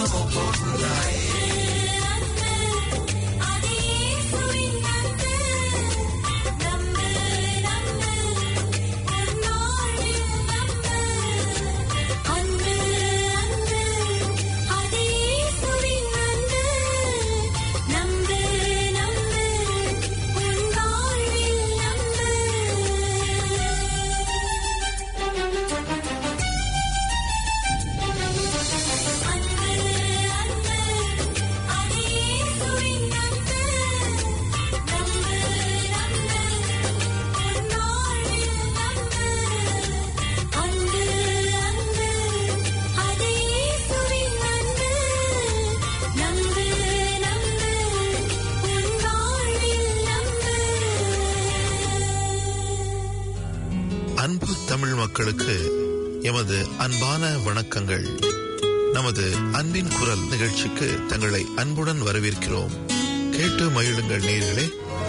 அன்பு தமிழ் மக்களுக்கு எமது அன்பான வணக்கங்கள் நமது அன்பின் குரல் நிகழ்ச்சிக்கு தங்களை அன்புடன் வரவேற்கிறோம் கேட்டு மகிழுங்கள் நேர்களே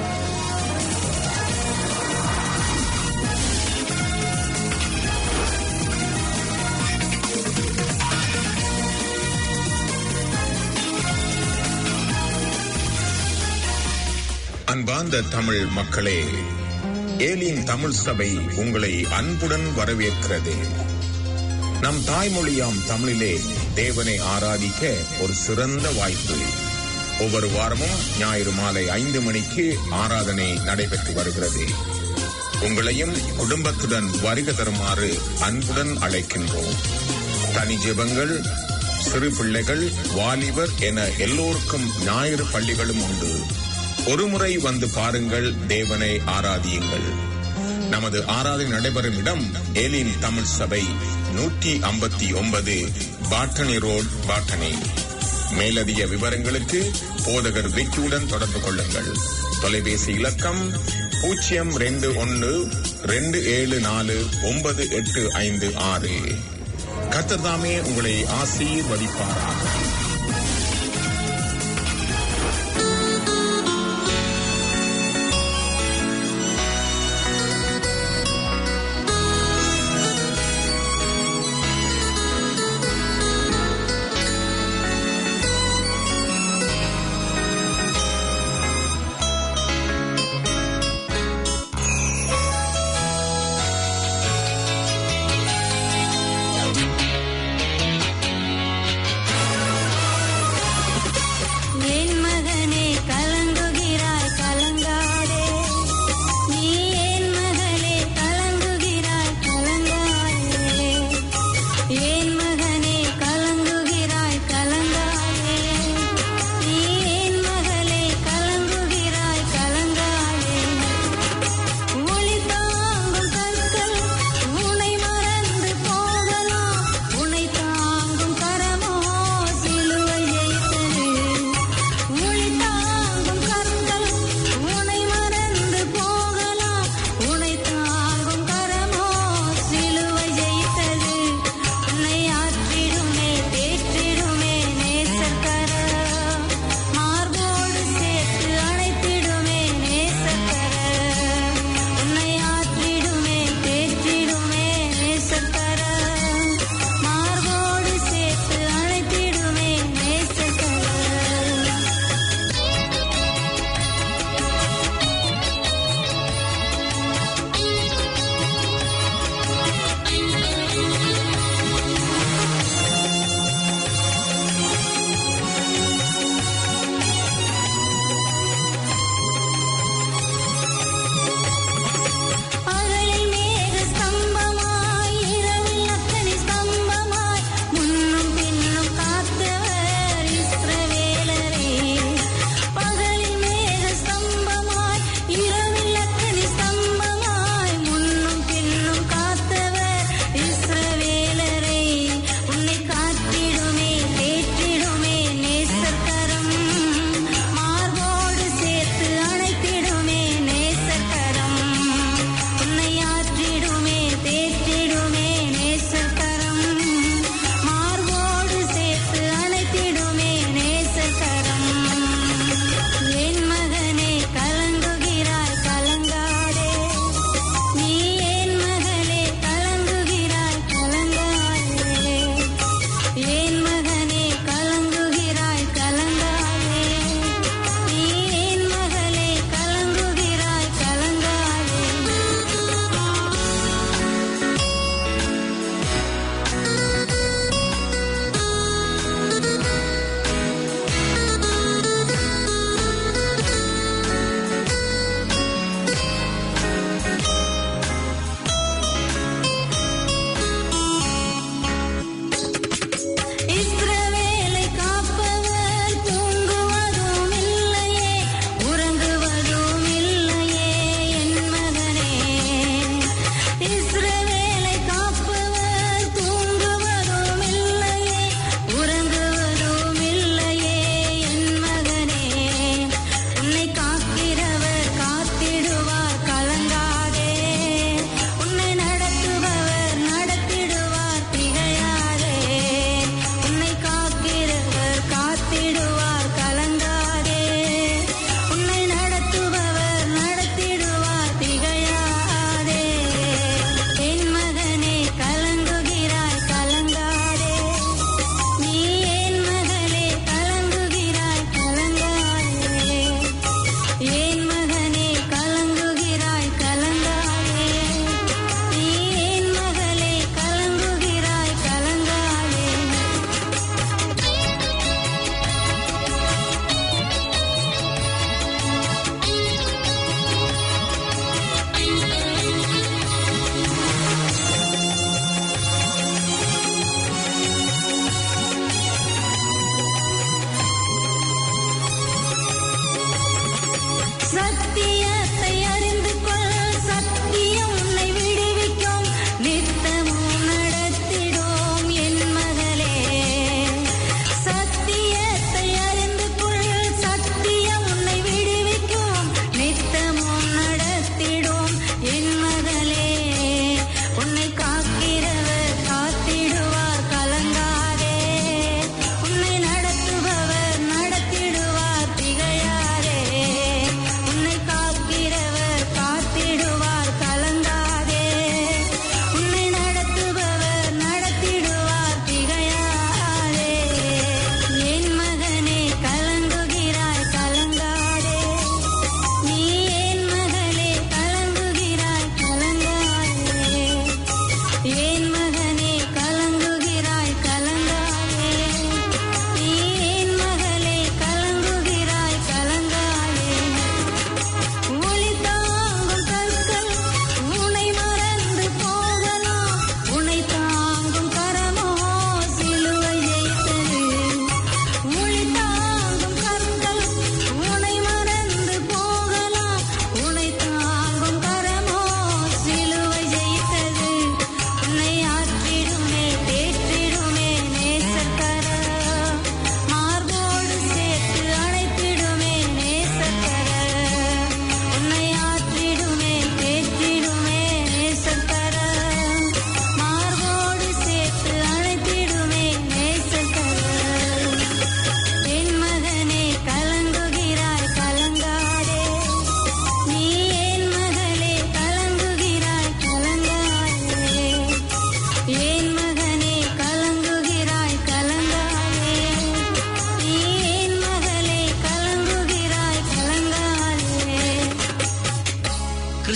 அன்பார்ந்த தமிழ் மக்களே ஏலின் தமிழ் சபை உங்களை அன்புடன் வரவேற்கிறது நம் தாய்மொழியாம் தமிழிலே தேவனை ஆராதிக்க ஒரு சிறந்த வாய்ப்பு ஒவ்வொரு வாரமும் ஞாயிறு மாலை ஐந்து மணிக்கு ஆராதனை நடைபெற்று வருகிறது உங்களையும் குடும்பத்துடன் வருக தருமாறு அன்புடன் அழைக்கின்றோம் தனி ஜெபங்கள் சிறு பிள்ளைகள் வாலிபர் என எல்லோருக்கும் ஞாயிறு பள்ளிகளும் உண்டு ஒருமுறை வந்து பாருங்கள் தேவனை ஆராதியுங்கள் நமது ஆராதனை நடைபெறும் இடம் ஏலின் தமிழ் சபை நூற்றி ஐம்பத்தி ஒன்பது பாட்டனி ரோட் பாட்டனி மேலதிக விவரங்களுக்கு போதகர் விக்கியுடன் தொடர்பு கொள்ளுங்கள் தொலைபேசி இலக்கம் பூஜ்ஜியம் ரெண்டு ஒன்று ரெண்டு ஏழு நாலு ஒன்பது எட்டு ஐந்து ஆறு கத்ததாமே உங்களை ஆசீர்வதிப்பாராக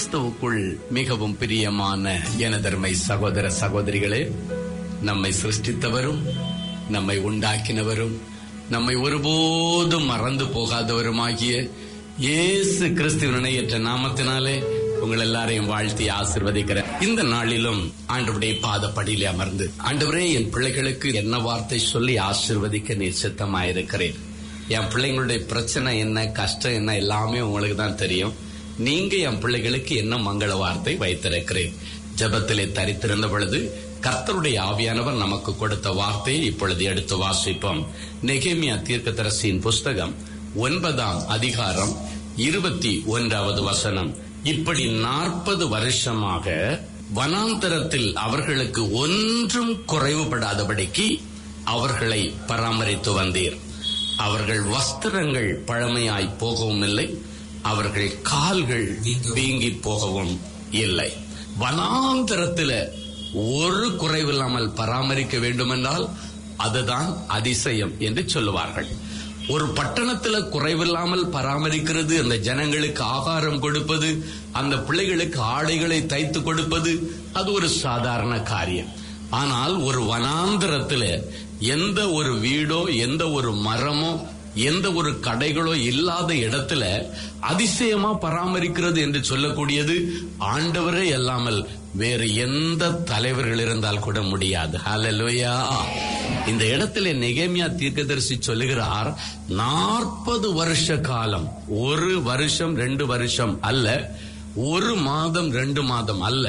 கிறிஸ்துவுக்குள் மிகவும் பிரியமான எனதர்மை சகோதர சகோதரிகளே நம்மை சிருஷ்டித்தவரும் நம்மை உண்டாக்கினவரும் நம்மை ஒருபோதும் மறந்து போகாதவருமாகிய இயேசு கிறிஸ்துவின் இணையற்ற நாமத்தினாலே உங்கள் எல்லாரையும் வாழ்த்தி ஆசிர்வதிக்கிறேன் இந்த நாளிலும் ஆண்டவருடைய பாதப்படியிலே அமர்ந்து ஆண்டவரே என் பிள்ளைகளுக்கு என்ன வார்த்தை சொல்லி ஆசிர்வதிக்க நீர் சித்தமாயிருக்கிறேன் என் பிள்ளைங்களுடைய பிரச்சனை என்ன கஷ்டம் என்ன எல்லாமே உங்களுக்கு தான் தெரியும் நீங்க என் பிள்ளைகளுக்கு என்ன மங்கள வார்த்தை வைத்திருக்கிறேன் ஜெபத்திலே தரித்திருந்த பொழுது கர்த்தருடைய ஆவியானவர் நமக்கு கொடுத்த வார்த்தையை இப்பொழுது எடுத்து வாசிப்போம் நெகேமியா தீர்க்கதரசியின் புஸ்தகம் ஒன்பதாம் அதிகாரம் இருபத்தி ஒன்றாவது வசனம் இப்படி நாற்பது வருஷமாக வனாந்தரத்தில் அவர்களுக்கு ஒன்றும் குறைவுபடாதபடிக்கு அவர்களை பராமரித்து வந்தீர் அவர்கள் வஸ்திரங்கள் பழமையாய் போகவும் இல்லை அவர்கள் கால்கள் வீங்கி போகவும் இல்லை வனாந்தரத்தில் ஒரு குறைவில்லாமல் பராமரிக்க வேண்டுமென்றால் அதுதான் அதிசயம் என்று சொல்லுவார்கள் ஒரு பட்டணத்துல குறைவில்லாமல் பராமரிக்கிறது அந்த ஜனங்களுக்கு ஆகாரம் கொடுப்பது அந்த பிள்ளைகளுக்கு ஆடைகளை தைத்து கொடுப்பது அது ஒரு சாதாரண காரியம் ஆனால் ஒரு வனாந்திரத்துல எந்த ஒரு வீடோ எந்த ஒரு மரமோ எந்த ஒரு கடைகளோ இல்லாத இடத்துல அதிசயமா பராமரிக்கிறது என்று சொல்லக்கூடியது ஆண்டவரே அல்லாமல் வேறு எந்த தலைவர்கள் இருந்தால் கூட முடியாது ஹalleluya இந்த இடத்துல நெகேமியா தீர்க்கதரிசி சொல்லுகிறார் நாற்பது வருஷ காலம் ஒரு வருஷம் ரெண்டு வருஷம் அல்ல ஒரு மாதம் ரெண்டு மாதம் அல்ல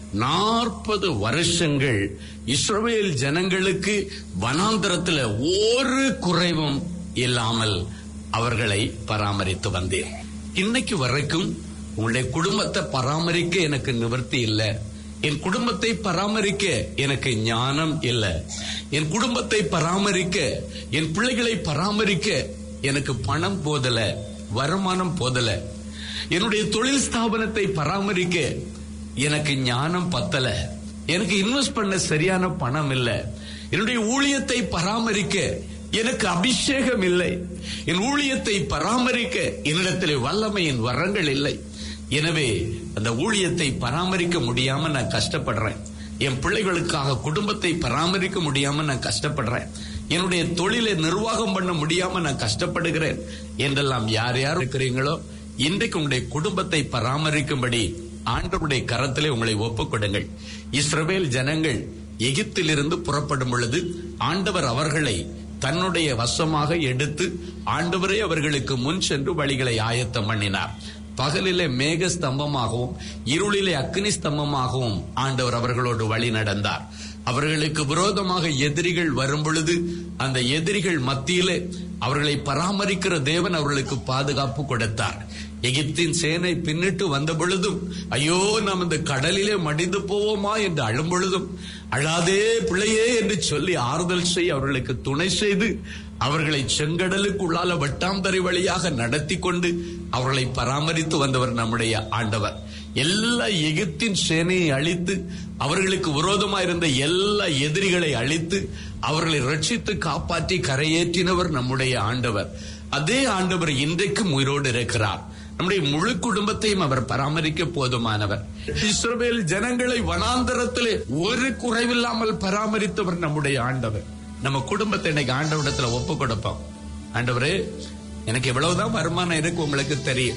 நாற்பது வருஷங்கள் இஸ்ரவேல் ஜனங்களுக்கு வனாந்தரத்துல ஒரு குறைவும் இல்லாமல் அவர்களை பராமரித்து வந்தேன் இன்னைக்கு வரைக்கும் உங்களுடைய குடும்பத்தை பராமரிக்க எனக்கு நிவர்த்தி இல்லை என் குடும்பத்தை பராமரிக்க எனக்கு ஞானம் இல்லை என் குடும்பத்தை பராமரிக்க என் பிள்ளைகளை பராமரிக்க எனக்கு பணம் போதல வருமானம் போதல என்னுடைய தொழில் ஸ்தாபனத்தை பராமரிக்க எனக்கு ஞானம் பத்தல எனக்கு இன்வெஸ்ட் பண்ண சரியான பணம் இல்ல என்னுடைய ஊழியத்தை பராமரிக்க எனக்கு அபிஷேகம் இல்லை என் ஊழியத்தை பராமரிக்க என்னிடத்திலே வல்லமையின் வரங்கள் இல்லை எனவே அந்த ஊழியத்தை பராமரிக்க முடியாம நான் கஷ்டப்படுறேன் என் பிள்ளைகளுக்காக குடும்பத்தை பராமரிக்க முடியாம நான் கஷ்டப்படுறேன் என்னுடைய தொழிலை நிர்வாகம் பண்ண முடியாம நான் கஷ்டப்படுகிறேன் என்றெல்லாம் யார் யார் இருக்கிறீங்களோ இன்றைக்கு உங்களுடைய குடும்பத்தை பராமரிக்கும்படி ஆண்டவருடைய கரத்திலே உங்களை ஒப்புக் கொடுங்கள் இஸ்ரவேல் ஜனங்கள் எகிப்திலிருந்து புறப்படும் பொழுது ஆண்டவர் அவர்களை தன்னுடைய வசமாக எடுத்து ஆண்டவரே அவர்களுக்கு முன் சென்று வழிகளை ஆயத்தம் பண்ணினார் பகலிலே மேக ஸ்தம்பமாகவும் இருளிலே அக்னி ஸ்தம்பமாகவும் ஆண்டவர் அவர்களோடு வழி நடந்தார் அவர்களுக்கு விரோதமாக எதிரிகள் வரும் பொழுது அந்த எதிரிகள் மத்தியிலே அவர்களை பராமரிக்கிற தேவன் அவர்களுக்கு பாதுகாப்பு கொடுத்தார் எகிப்தின் சேனை பின்னிட்டு வந்த பொழுதும் ஐயோ நாம் இந்த கடலிலே மடிந்து போவோமா என்று அழும் பொழுதும் அழாதே பிள்ளையே என்று சொல்லி ஆறுதல் செய்ய அவர்களுக்கு துணை செய்து அவர்களை செங்கடலுக்குள்ளால வட்டாந்தரை வழியாக நடத்தி கொண்டு அவர்களை பராமரித்து வந்தவர் நம்முடைய ஆண்டவர் எல்லா எகிப்தின் சேனையை அழித்து அவர்களுக்கு விரோதமாயிருந்த எல்லா எதிரிகளை அழித்து அவர்களை ரட்சித்து காப்பாற்றி கரையேற்றினவர் நம்முடைய ஆண்டவர் அதே ஆண்டவர் இன்றைக்கும் உயிரோடு இருக்கிறார் நம்முடைய முழு குடும்பத்தையும் அவர் பராமரிக்க போதுமானவர் இஸ்ரவேல் ஜனங்களை வனாந்தரத்திலே ஒரு குறைவில்லாமல் பராமரித்தவர் நம்முடைய ஆண்டவர் நம்ம குடும்பத்தை இன்னைக்கு ஆண்டவரிடத்துல ஒப்பு கொடுப்போம் ஆண்டவரே எனக்கு எவ்வளவுதான் வருமானம் இருக்கு உங்களுக்கு தெரியும்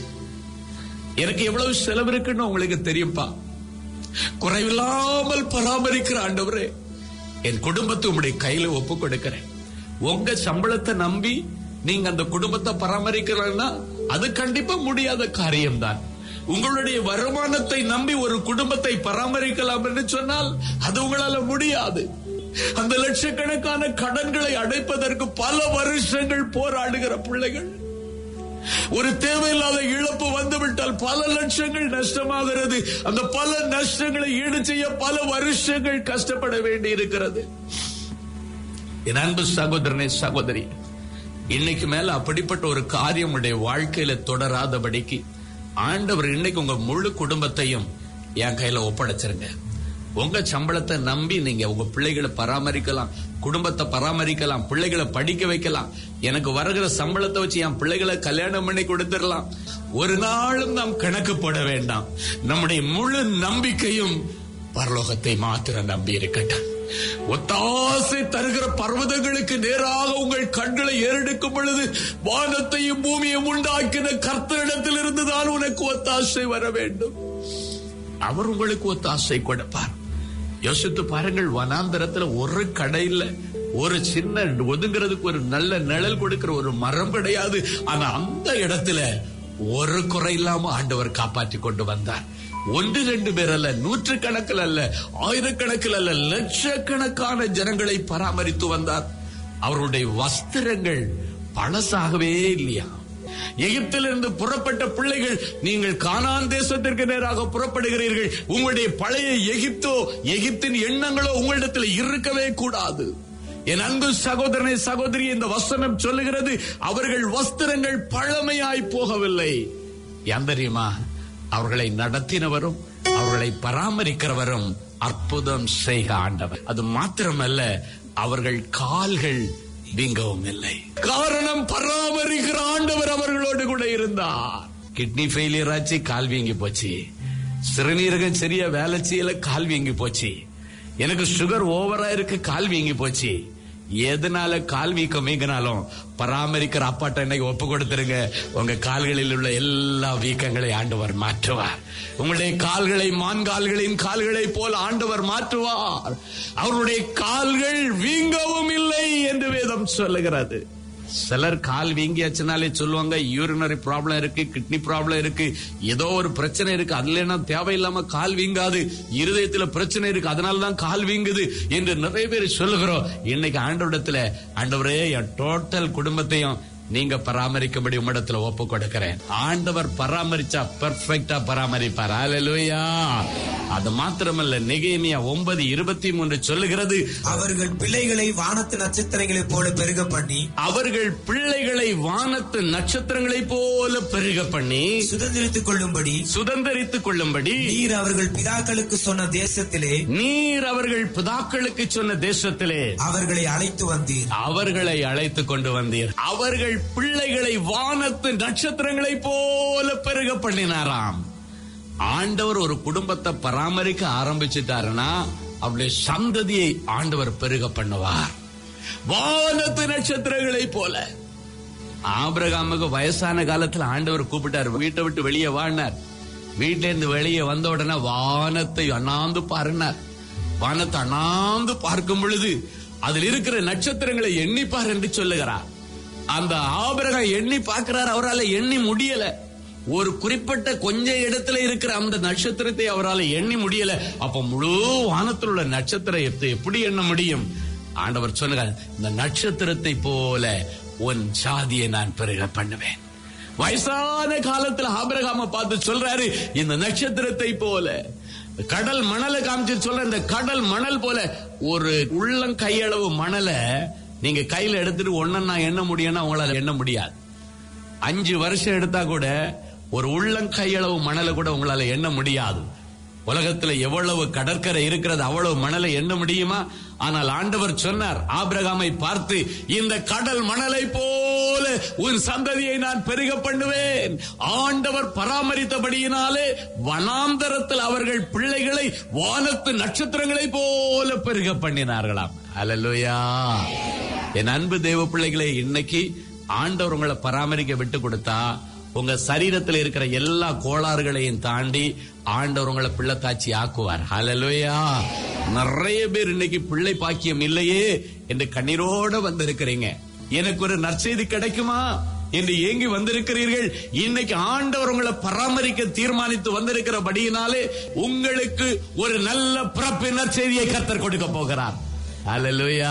எனக்கு எவ்வளவு செலவு இருக்குன்னு உங்களுக்கு தெரியும்பா குறைவில்லாமல் பராமரிக்கிற ஆண்டவரே என் குடும்பத்தை உங்களுடைய கையில ஒப்பு கொடுக்கிறேன் உங்க சம்பளத்தை நம்பி நீங்க அந்த குடும்பத்தை பராமரிக்கிறீங்கன்னா அது கண்டிப்பா முடியாத காரியம்தான் உங்களுடைய வருமானத்தை நம்பி ஒரு குடும்பத்தை பராமரிக்கலாம் என்று சொன்னால் அது உங்களால முடியாது அந்த லட்சக்கணக்கான கடன்களை அடைப்பதற்கு பல வருஷங்கள் போராடுகிற பிள்ளைகள் ஒரு தேவையில்லாத இழப்பு வந்துவிட்டால் பல லட்சங்கள் நஷ்டமாகிறது அந்த பல நஷ்டங்களை ஈடு செய்ய பல வருஷங்கள் கஷ்டப்பட வேண்டி இருக்கிறது என் அன்பு சகோதரனே சகோதரி இன்னைக்கு மேல அப்படிப்பட்ட ஒரு காரியம் உடைய வாழ்க்கையில தொடராதபடிக்கு ஆண்டவர் இன்னைக்கு உங்க முழு குடும்பத்தையும் என் கையில ஒப்படைச்சிருங்க உங்க சம்பளத்தை நம்பி நீங்க உங்க பிள்ளைகளை பராமரிக்கலாம் குடும்பத்தை பராமரிக்கலாம் பிள்ளைகளை படிக்க வைக்கலாம் எனக்கு வருகிற சம்பளத்தை வச்சு என் பிள்ளைகளை கல்யாணம் பண்ணி கொடுத்துடலாம் ஒரு நாளும் நாம் கணக்கு போட வேண்டாம் நம்முடைய முழு நம்பிக்கையும் பரலோகத்தை மாத்திரம் நம்பி இருக்கட்டும் ஒத்தாசை தருகிற பர்வதங்களுக்கு நேராக உங்கள் கண்களை ஏறெடுக்கும் பொழுது வானத்தையும் பூமியையும் உண்டாக்கின கர்த்தரிடத்தில் இருந்துதான் உனக்கு ஒத்தாசை வர வேண்டும் அவர் உங்களுக்கு ஒத்தாசை கொடுப்பார் யோசித்து பாருங்கள் வனாந்தரத்துல ஒரு கடை இல்ல ஒரு சின்ன ஒதுங்கிறதுக்கு ஒரு நல்ல நிழல் கொடுக்கிற ஒரு மரம் கிடையாது ஆனா அந்த இடத்துல ஒரு குறை இல்லாம ஆண்டவர் காப்பாற்றி கொண்டு வந்தார் ஒன்று ரெண்டு பேர் அல்ல நூற்று கணக்கில் அல்ல ஆயிரக்கணக்கில் அல்ல லட்சக்கணக்கான ஜனங்களை பராமரித்து வந்தார் அவருடைய வஸ்திரங்கள் பழசாகவே இல்லையா எகிப்திலிருந்து புறப்பட்ட பிள்ளைகள் நீங்கள் கானான் தேசத்திற்கு நேராக புறப்படுகிறீர்கள் உங்களுடைய பழைய எகிப்தோ எகிப்தின் எண்ணங்களோ உங்களிடத்தில் இருக்கவே கூடாது என் அன்பு சகோதரனை சகோதரி இந்த வசனம் சொல்லுகிறது அவர்கள் வஸ்திரங்கள் பழமையாய் போகவில்லை ஏன் தெரியுமா அவர்களை நடத்தினவரும் அவர்களை பராமரிக்கிறவரும் அற்புதம் செய்க ஆண்டவர் அது மாத்திரமல்ல அவர்கள் கால்கள் வீங்கவும் இல்லை காரணம் பராமரிக்கிற ஆண்டவர் அவர்களோடு கூட இருந்தார் கிட்னி ஃபெயிலியர் ஆச்சு கால் வீங்கி போச்சு சிறுநீரகம் சரியா வேலை செய்யல கால் வீங்கி போச்சு எனக்கு சுகர் ஓவரா இருக்கு கால் வீங்கி போச்சு எதனால கால் வீக்கம் வீங்கினாலும் பராமரிக்கிற அப்பாட்ட இன்னைக்கு ஒப்பு கொடுத்துருங்க உங்க கால்களில் உள்ள எல்லா வீக்கங்களை ஆண்டவர் மாற்றுவார் உங்களுடைய கால்களை மான்கால்களின் கால்களை போல் ஆண்டவர் மாற்றுவார் அவருடைய கால்கள் வீங்கவும் இல்லை என்று வேதம் சொல்லுகிறது சிலர் கால் வீங்கியாச்சுனாலே சொல்லுவாங்க யூரினரி ப்ராப்ளம் இருக்கு கிட்னி ப்ராப்ளம் இருக்கு ஏதோ ஒரு பிரச்சனை இருக்கு அதுல என்ன தேவையில்லாம கால் வீங்காது இருதயத்துல பிரச்சனை இருக்கு அதனால தான் கால் வீங்குது என்று நிறைய பேர் சொல்லுகிறோம் இன்னைக்கு ஆண்டவரிடத்துல ஆண்டவரே என் டோட்டல் குடும்பத்தையும் நீங்க பராமரிக்கும்படி உம்மிடத்துல ஒப்பு கொடுக்கிறேன் ஆண்டவர் பராமரிச்சா பெர்ஃபெக்டா பராமரிப்பார் ஹalleluya அது மாத்திரமல்ல நெகேமியா ஒன்பது இருபத்தி மூன்று சொல்லுகிறது அவர்கள் பிள்ளைகளை வானத்து நட்சத்திரங்களைப் போல பெருக பண்ணி அவர்கள் பிள்ளைகளை வானத்து நட்சத்திரங்களைப் போல பெருக பண்ணி சுதந்திரித்துக் கொள்ளும்படி சுதந்தரித்துக் கொள்ளும்படி நீர் அவர்கள் பிதாக்களுக்கு சொன்ன தேசத்திலே நீர் அவர்கள் பிதாக்களுக்கு சொன்ன தேசத்திலே அவர்களை அழைத்து வந்தீர் அவர்களை அழைத்துக் கொண்டு வந்தீர் அவர்கள் பிள்ளைகளை வானத்து நட்சத்திரங்களைப் போல பெருக பண்ணினாராம் ஆண்டவர் ஒரு குடும்பத்தை பராமரிக்க ஆரம்பிச்சிட்டாருன்னா அவருடைய சந்ததியை ஆண்டவர் பெருக பண்ணுவார் வானத்து நட்சத்திரங்களைப் போல ஆபிரகாமுக்கு வயசான காலத்துல ஆண்டவர் கூப்பிட்டார் வீட்டை விட்டு வெளியே வாழ்னார் வீட்டில இருந்து வெளியே வந்த உடனே வானத்தை அண்ணாந்து பாருனார் வானத்தை அண்ணாந்து பார்க்கும் பொழுது அதில் இருக்கிற நட்சத்திரங்களை எண்ணிப்பார் என்று சொல்லுகிறார் அந்த ஆபிரகாம் எண்ணி பார்க்கிறார் அவரால் எண்ணி முடியல ஒரு குறிப்பிட்ட கொஞ்ச இடத்துல இருக்கிற அந்த நட்சத்திரத்தை அவரால் எண்ணி முடியல அப்ப முழு வானத்தில் உள்ள நட்சத்திரத்தை எப்படி எண்ண முடியும் ஆண்டவர் சொன்னார் இந்த நட்சத்திரத்தை போல உன் சாதியை நான் பெருக பண்ணுவேன் வயசான காலத்துல ஆபிரகாம பார்த்து சொல்றாரு இந்த நட்சத்திரத்தை போல கடல் மணலை காமிச்சு சொல்ற இந்த கடல் மணல் போல ஒரு உள்ளம் கையளவு மணலை நீங்க கையில எடுத்துட்டு ஒன்னா எண்ண முடியும்னா உங்களால எண்ண முடியாது அஞ்சு வருஷம் எடுத்தா கூட ஒரு உள்ளங்கையளவு மணலை கூட உங்களால எண்ண முடியாது உலகத்துல எவ்வளவு கடற்கரை இருக்கிறது அவ்வளவு மணலை எண்ண முடியுமா ஆனால் ஆண்டவர் சொன்னார் ஆபிரகாமை பார்த்து இந்த கடல் மணலை போல உன் சந்ததியை நான் பெருக பண்ணுவேன் ஆண்டவர் பராமரித்தபடியினாலே வனாந்தரத்தில் அவர்கள் பிள்ளைகளை வானத்து நட்சத்திரங்களை போல பெருக பண்ணினார்களாம் அல்லலுயா என் அன்பு தேவ பிள்ளைகளை இன்னைக்கு ஆண்டவர் உங்களை பராமரிக்க விட்டு கொடுத்தா உங்க சரீரத்தில் இருக்கிற எல்லா கோளாறுகளையும் தாண்டி ஆண்டவர் உங்களை பிள்ளைத்தாச்சி ஆக்குவார் ஹalleluya நிறைய பேர் இன்னைக்கு பிள்ளை பாக்கியம் இல்லையே என்று கண்ணீரோட வந்திருக்கிறீங்க எனக்கு ஒரு நற்செய்தி கிடைக்குமா என்று ஏங்கி வந்திருக்கிறீர்கள் இன்னைக்கு ஆண்டவர் உங்களை பராமரிக்க தீர்மானித்து வந்திருக்கிறபடியினாலே உங்களுக்கு ஒரு நல்ல பிறப்பு நற்செய்தியை கத்தர் கொடுக்க போகிறார் ஹalleluya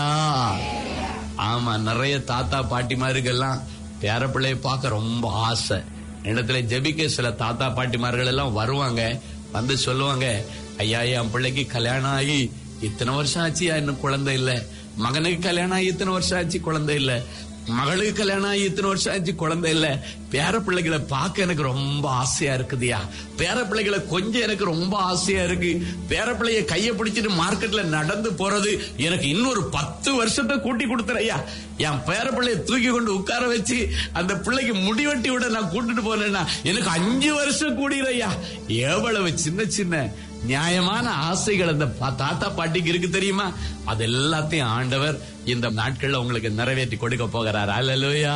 ஆமா நிறைய தாத்தா பாட்டிமாருக்கெல்லாம் பேர பிள்ளைய பார்க்க ரொம்ப ஆசை இடத்துல ஜெபிக்க சில தாத்தா பாட்டிமார்கள் எல்லாம் வருவாங்க வந்து சொல்லுவாங்க ஐயா என் பிள்ளைக்கு கல்யாணம் ஆகி இத்தனை வருஷம் ஆச்சு இன்னும் குழந்தை இல்ல மகனுக்கு கல்யாணம் ஆகி இத்தனை வருஷம் ஆச்சு குழந்தை இல்ல மகளுக்கு கல்யாணம் ஆகி இத்தனை வருஷம் ஆச்சு குழந்தை இல்ல பேர பிள்ளைகளை பார்க்க எனக்கு ரொம்ப ஆசையா இருக்குதுயா பேர பிள்ளைகளை கொஞ்சம் எனக்கு ரொம்ப ஆசையா இருக்கு பேர பிள்ளைய கைய பிடிச்சிட்டு மார்க்கெட்ல நடந்து போறது எனக்கு இன்னொரு பத்து வருஷத்தை கூட்டி கொடுத்துறையா என் பேர பிள்ளைய தூக்கி கொண்டு உட்கார வச்சு அந்த பிள்ளைக்கு முடிவெட்டி விட நான் கூட்டிட்டு போனேன்னா எனக்கு அஞ்சு வருஷம் கூடிறையா எவ்வளவு சின்ன சின்ன நியாயமான ஆசைகள் அந்த பா- தாத்தா பாட்டிக்கு இருக்கு தெரியுமா அது எல்லாத்தையும் ஆண்டவர் இந்த நாட்கள்ல உங்களுக்கு நிறைவேற்றி கொடுக்க போகிறார் அல்லேலூயா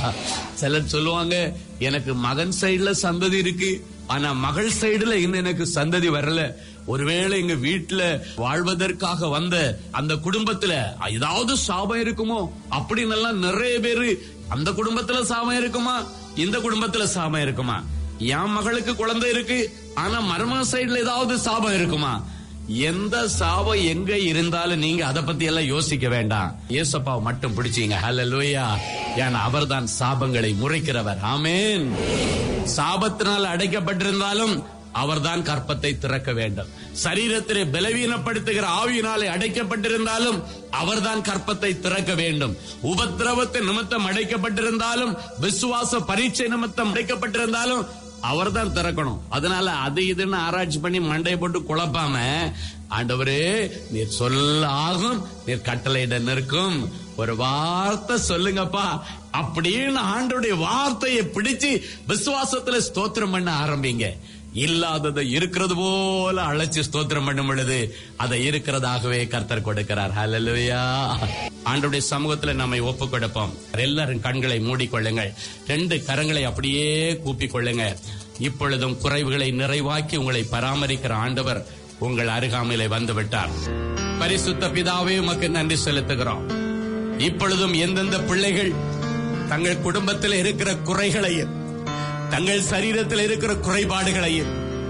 சிலர் சொல்லுவாங்க எனக்கு மகன் சைடுல சந்ததி இருக்கு ஆனா மகள் சைடுல இன்னும் எனக்கு சந்ததி வரல ஒருவேளை எங்க வீட்டுல வாழ்வதற்காக வந்த அந்த குடும்பத்துல ஏதாவது சாபம் இருக்குமோ அப்படின்னு எல்லாம் நிறைய பேரு அந்த குடும்பத்துல சாபம் இருக்குமா இந்த குடும்பத்துல சாபம் இருக்குமா என் மகளுக்கு குழந்தை இருக்கு ஆனா மருமக சைடுல ஏதாவது சாபம் இருக்குமா எந்த சாபம் எங்க இருந்தாலும் நீங்க அதை பத்தி எல்லாம் யோசிக்க வேண்டாம் ஏசப்பாவை மட்டும் பிடிச்சீங்க ஹalleluya ஏன்னா அவர்தான் சாபங்களை முறைக்கிறவர் ஆமென் சாபத்தினால் அடைக்கப்பட்டிருந்தாலும் அவர்தான் கற்பத்தை திறக்க வேண்டும் சரீரத்திலே பலவீனப்படுத்துகிற ஆவியினாலே அடைக்கப்பட்டிருந்தாலும் அவர்தான் கற்பத்தை திறக்க வேண்டும் உபத்திரவத்தை நிமித்தம் அடைக்கப்பட்டிருந்தாலும் விசுவாச பரீட்சை நிமித்தம் அடைக்கப்பட்டிருந்தாலும் அவர்தான் திறக்கணும் அதனால அது இதுன்னு ஆராய்ச்சி பண்ணி மண்டையை போட்டு குழப்பாம ஆண்டவரே நீர் சொல்ல ஆகும் நீர் கட்டளையிட நிற்கும் ஒரு வார்த்தை சொல்லுங்கப்பா அப்படின்னு ஆண்டோடைய வார்த்தையை பிடிச்சு விசுவாசத்துல ஸ்தோத்திரம் பண்ண ஆரம்பிங்க இல்லாததை இருக்கிறது போல அழைச்சு ஸ்தோத்திரம் பண்ணும் பொழுது அதை இருக்கிறதாகவே கர்த்தர் கொடுக்கிறார் ஹalleluya ஆண்டவருடைய சமூகத்துல நம்மை ஒப்பு கொடுப்போம் எல்லாரும் கண்களை மூடிக்கொள்ளுங்கள் ரெண்டு கரங்களை அப்படியே கூப்பிக் கொள்ளுங்க இப்பொழுதும் குறைவுகளை நிறைவாக்கி உங்களை பராமரிக்கிற ஆண்டவர் உங்கள் அருகாமையிலே வந்து விட்டார் பரிசுத்த பிதாவே உமக்கு நன்றி செலுத்துகிறோம் இப்பொழுதும் எந்தெந்த பிள்ளைகள் தங்கள் குடும்பத்தில் இருக்கிற குறைகளையும் தங்கள் சரீரத்தில் இருக்கிற குறைபாடுகளையும்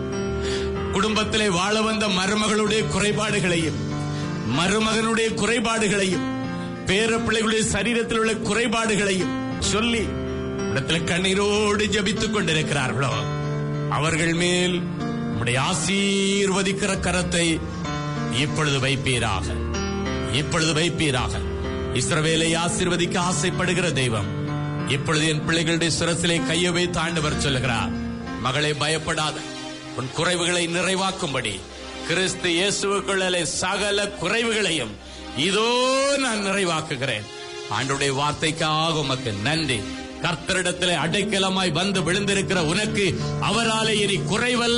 குடும்பத்திலே வாழ வந்த மருமகளுடைய குறைபாடுகளையும் மருமகனுடைய குறைபாடுகளையும் பேர பிள்ளைகளுடைய சரீரத்தில் உள்ள குறைபாடுகளையும் சொல்லி இடத்துல கண்ணீரோடு ஜபித்துக் கொண்டிருக்கிறார்களோ அவர்கள் மேல் உம்முடைய ஆசீர்வதிக்கிற கரத்தை இப்பொழுது வைப்பீராக இப்பொழுது வைப்பீராக இஸ்ரவேலை ஆசீர்வதிக்க ஆசைப்படுகிற தெய்வம் இப்பொழுது என் பிள்ளைகளுடைய சிரசிலே கையை வைத்து ஆண்டவர் சொல்லுகிறார் மகளை பயப்படாத உன் குறைவுகளை நிறைவாக்கும்படி கிறிஸ்து இயேசுவுக்குள்ளே சகல குறைவுகளையும் இதோ நான் நிறைவாக்குகிறேன் ஆண்டுடைய வார்த்தைக்காக உமக்கு நன்றி கர்த்தரிடத்திலே அடைக்கலமாய் வந்து விழுந்திருக்கிற உனக்கு அவராலே இனி குறைவல்ல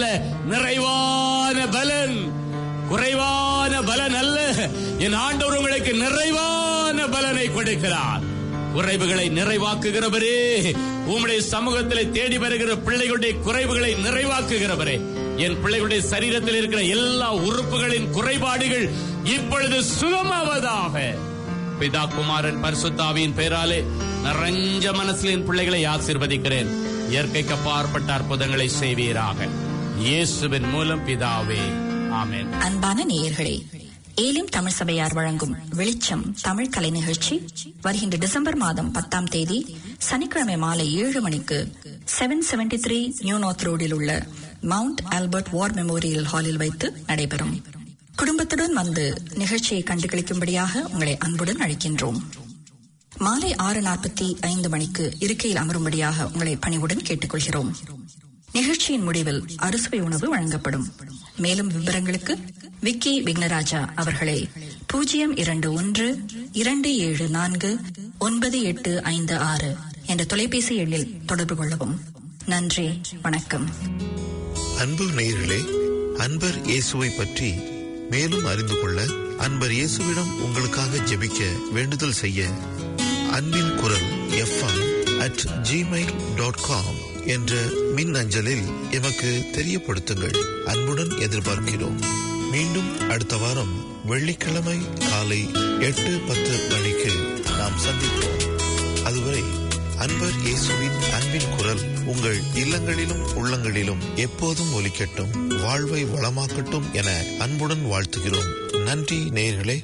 நிறைவான பலன் குறைவான பலன் அல்ல என் ஆண்டவர் உங்களுக்கு நிறைவான பலனை கொடுக்கிறார் குறைவுகளை நிறைவாக்குகிறவரே உம்முடைய சமூகத்திலே தேடி வருகிற பிள்ளைகளுடைய குறைவுகளை நிறைவாக்குகிறவரே என் பிள்ளைகளுடைய சரீரத்தில் இருக்கிற எல்லா உறுப்புகளின் குறைபாடுகள் இப்பொழுது சுகமாவதாக பிதா குமாரன் பரிசுத்தாவியின் பெயராலே நிறைஞ்ச மனசில் என் பிள்ளைகளை ஆசீர்வதிக்கிறேன் இயற்கைக்கு அப்பாற்பட்ட அற்புதங்களை செய்வீராக இயேசுவின் மூலம் பிதாவே ஆமென் அன்பான நேயர்களே ஏலிம் தமிழ் சபையார் வழங்கும் வெளிச்சம் தமிழ் கலை நிகழ்ச்சி வருகின்ற டிசம்பர் மாதம் பத்தாம் தேதி சனிக்கிழமை மாலை ஏழு மணிக்கு seven seventy three new north ரோடில் உள்ள மவுண்ட் ஆல்பர்ட் வார் மெமோரியல் ஹாலில் வைத்து நடைபெறும் குடும்பத்துடன் வந்து நிகழ்ச்சியை கண்டுகளிக்கும்படியாக உங்களை அன்புடன் அழைக்கின்றோம் மாலை ஆறு நாற்பத்தி ஐந்து மணிக்கு இருக்கையில் அமரும்படியாக உங்களை பணிவுடன் கேட்டுக்கொள்கிறோம் நிகழ்ச்சியின் முடிவில் அறுசுவை உணவு வழங்கப்படும் மேலும் விவரங்களுக்கு விக்கி விக்னராஜா அவர்களை பூஜ்ஜியம் இரண்டு ஒன்று இரண்டு ஏழு நான்கு ஒன்பது எட்டு ஐந்து ஆறு என்ற தொலைபேசி எண்ணில் தொடர்பு கொள்ளவும் நன்றி வணக்கம் அன்பு நேயர்களே அன்பர் இயேசுவை பற்றி மேலும் அறிந்து கொள்ள அன்பர் இயேசுவிடம் உங்களுக்காக ஜெபிக்க வேண்டுதல் செய்ய அன்பின் குரல் FM at Gmail dot com என்ற மின் அஞ்சலில் எமக்கு தெரியப்படுத்துங்கள் அன்புடன் எதிர்பார்க்கிறோம் மீண்டும் அடுத்த வாரம் வெள்ளிக்கிழமை காலை எட்டு பத்து மணிக்கு நாம் சந்திப்போம் அதுவரை அன்பர் இயேசுவின் அன்பின் குரல் உங்கள் இல்லங்களிலும் உள்ளங்களிலும் எப்போதும் ஒலிக்கட்டும் வாழ்வை வளமாக்கட்டும் என அன்புடன் வாழ்த்துகிறோம் நன்றி நேயர்களே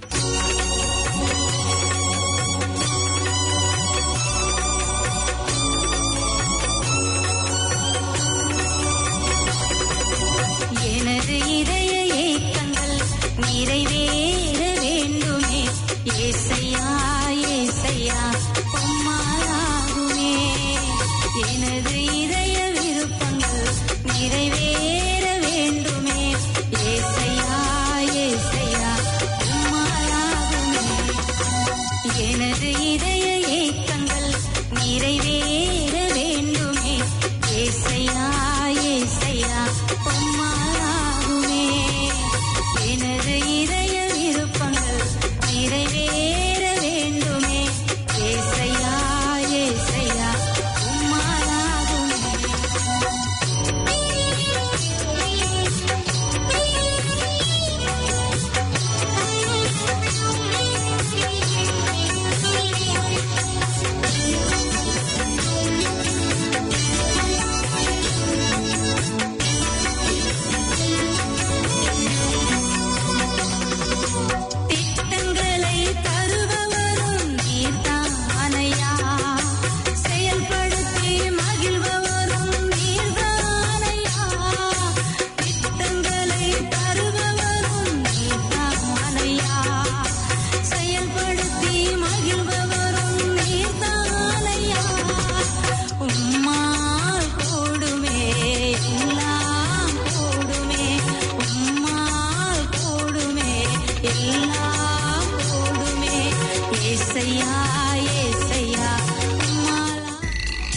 எனது இதய ஏக்கங்கள் நிறைவேற வேண்டுமே ஏசையா ஏசையா உம்மால் நிறைவேறும்